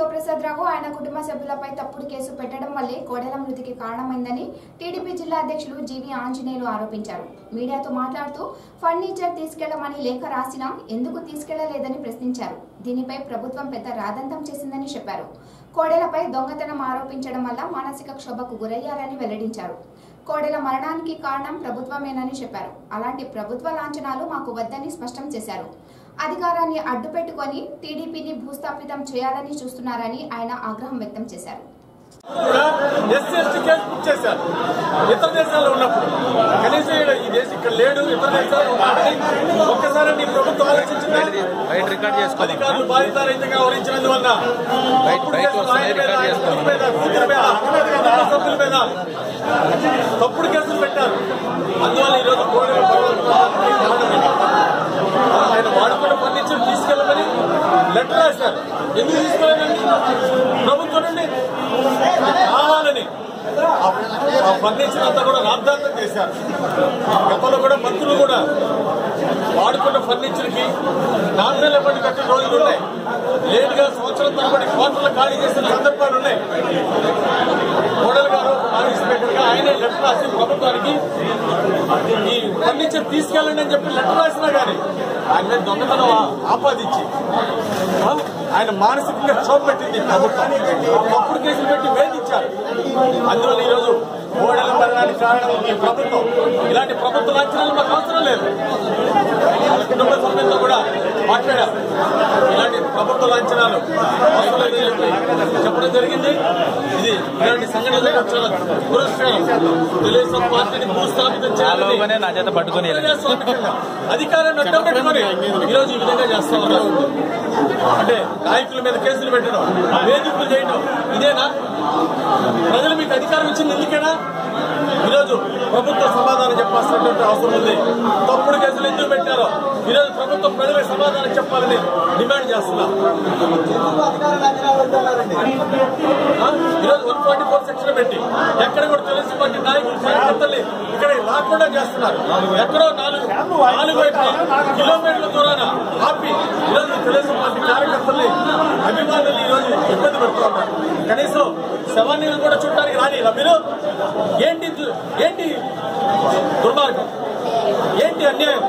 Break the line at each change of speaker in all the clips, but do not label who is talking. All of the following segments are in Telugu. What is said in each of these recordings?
శివప్రసాద్ రావు ఆయన కుటుంబ సభ్యులపై తప్పుడు కేసు పెట్టడం వల్లే కోడెల మృతికి కారణమైందని టీడీపీ జిల్లా అధ్యక్షులు జీవి ఆంజనేయులు ఆరోపించారు మీడియాతో మాట్లాడుతూ ఫర్నిచర్ తీసుకెళ్లమని లేఖ రాసినా ఎందుకు తీసుకెళ్లలేదని ప్రశ్నించారు దీనిపై ప్రభుత్వం పెద్ద రాదంతం చేసిందని చెప్పారు కోడెలపై దొంగతనం ఆరోపించడం వల్ల మానసిక క్షోభకు గురయ్యారని వెల్లడించారు కోడెల మరణానికి కారణం ప్రభుత్వమేనని చెప్పారు అలాంటి ప్రభుత్వ లాంఛనాలు మాకు వద్దని స్పష్టం చేశారు అధికారాన్ని అడ్డుపెట్టుకొని టీడీపీని భూస్థాపితం చేయాలని చూస్తున్నారని ఆయన ఆగ్రహం వ్యక్తం చేశారు
కూడా ఎస్సీ ఎస్టీ కేసు బుక్ చేశారు ఇతర దేశాల్లో ఉన్నప్పుడు కనీసం ఈడ ఈ దేశం ఇక్కడ లేడు ఇతర దేశాల్లో ఉన్నాడని ఒక్కసారి నీ ప్రభుత్వం ఆలోచించింది
బయట రికార్డ్ చేసుకోవాలి
అధికారులు బాధితారైతంగా వహించినందువల్ల
బయట- బయట
కేసులు
వస్తున్నాయి,
ఆయన మీద,
రికార్డ్
ఆయన
చేసుకోవాలి.
కొడుకు మీద, కూతురు మీద, అక్క మీద, కుటుంబ సభ్యుల మీద తప్పుడు కేసులు పెట్టారు అందువల్ల ఈ రోజు కోడెల ఆయన వాడుకున్న ఫర్నిచర్ తీసుకెళ్ళమని లెటర్ రాశారు ఎందుకు తీసుకోలేదండి ప్రభుత్వం నుండి కావాలని ఆ- ఆ ఫర్నిచర్ అంతా కూడా రాద్ధాంతం చేశారు గతంలో కూడా మంత్రులు కూడా వాడుకున్న ఫర్నిచర్ కి నామినల్ అమౌంట్ కట్టిన రోజులు ఉన్నాయి లేటుగా సంవత్సరం తరబడి కోట్ల ఖాళీ చేసిన సందర్భాలు ఉన్నాయి మోడల్ గారు ఆర్మీ స్పీకర్ గా ఆయనే లెటర్ రాసి ప్రభుత్వానికి ఈ ఫర్నిచర్ తీసుకెళ్ళండి అని చెప్పి లెటర్ రాసినా గానీ ఆయన మీద దొంగతనం ఆ- ఆపాదించి ఆ, ఆయన మానసికంగా చూపెట్టింది ఈ ప్రభుత్వం తప్పుడు కేసులు పెట్టి వేధించారు అందువల్ల ఈరోజు ఓడల మరణానికి కారణం ఈ ప్రభుత్వం ఇలాంటి ప్రభుత్వ లాంఛనాలు మాకు అవసరం లేదు వాళ్ళ కుటుంబ సభ్యులతో కూడా మాట్లాడారు ఇలాంటి ప్రభుత్వ లాంఛనాలు అవసరం లేదని చెప్పి చెప్పడం జరిగింది ఇది ఇలాంటి సంఘటనలు చాలా దురదృష్టకరం తెలుగుదేశం పార్టీని భూస్థాపితం చేయాలని
లోగానే నా చేత పట్టుకొని వెళ్ళండి.
ప్రజాస్వామికంగా అధికారాన్ని అడ్డం పెట్టుకొని ఈరోజు ఈ విధంగా చేస్తా ఉన్నారు అంటే నాయకుల మీద కేసులు పెట్టడం వేధింపులు చేయడం ఇదేనా ప్రజలు మీకు అధికారం ఇచ్చింది ఎందుకేనా ఈరోజు ప్రభుత్వం సమాధానం చెప్పాల్సినటువంటి అవసరం ఉంది తప్పుడు కేసులు ఎందుకు పెట్టారో ఈరోజు ప్రభుత్వం ప్రజలకు సమాధానం చెప్పాలని డిమాండ్ చేస్తున్నా ఆ? ఈరోజు వన్ ఫార్టీ ఫోర్ సెక్షన్ పెట్టి ఎక్కడ కూడా తెలుగు పార్టీ నాయకులు కార్యకర్తల్ని ఇక్కడ రాకుండా చేస్తున్నారు ఎక్కడో నాలుగు నాలుగు వైపుల కిలోమీటర్ల దూరాన ఆపి ఈరోజు తెలుగు పార్టీ కార్యకర్తల్ని అభిమానులు ఈరోజు ఇబ్బంది పెడుతూ ఉన్నారు కనీసం శవాన్ని కూడా చూడటానికి రాని మీరు ఏంటి దు- ఏంటి దుర్మార్గం ఏంటి అన్యాయం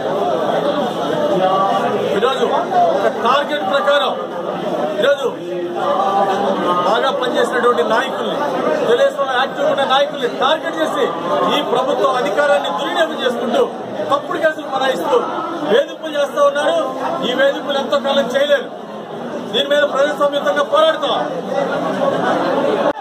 ఈరోజు ఒక టార్గెట్ ప్రకారం ఈరోజు బాగా పనిచేసినటువంటి నాయకుల్ని తెలుగుదేశంలో యాక్టివ్ ఉన్న నాయకుల్ని టార్గెట్ చేసి ఈ ప్రభుత్వం అధికారాన్ని దుర్వినియోగం చేసుకుంటూ తప్పుడు కేసులు మనాయిస్తూ వేధింపులు చేస్తూ ఉన్నారు ఈ వేధింపులు ఎంతో కాలం చేయలేరు దీని మీద ప్రజాస్వామ్యంగా పోరాడుతాం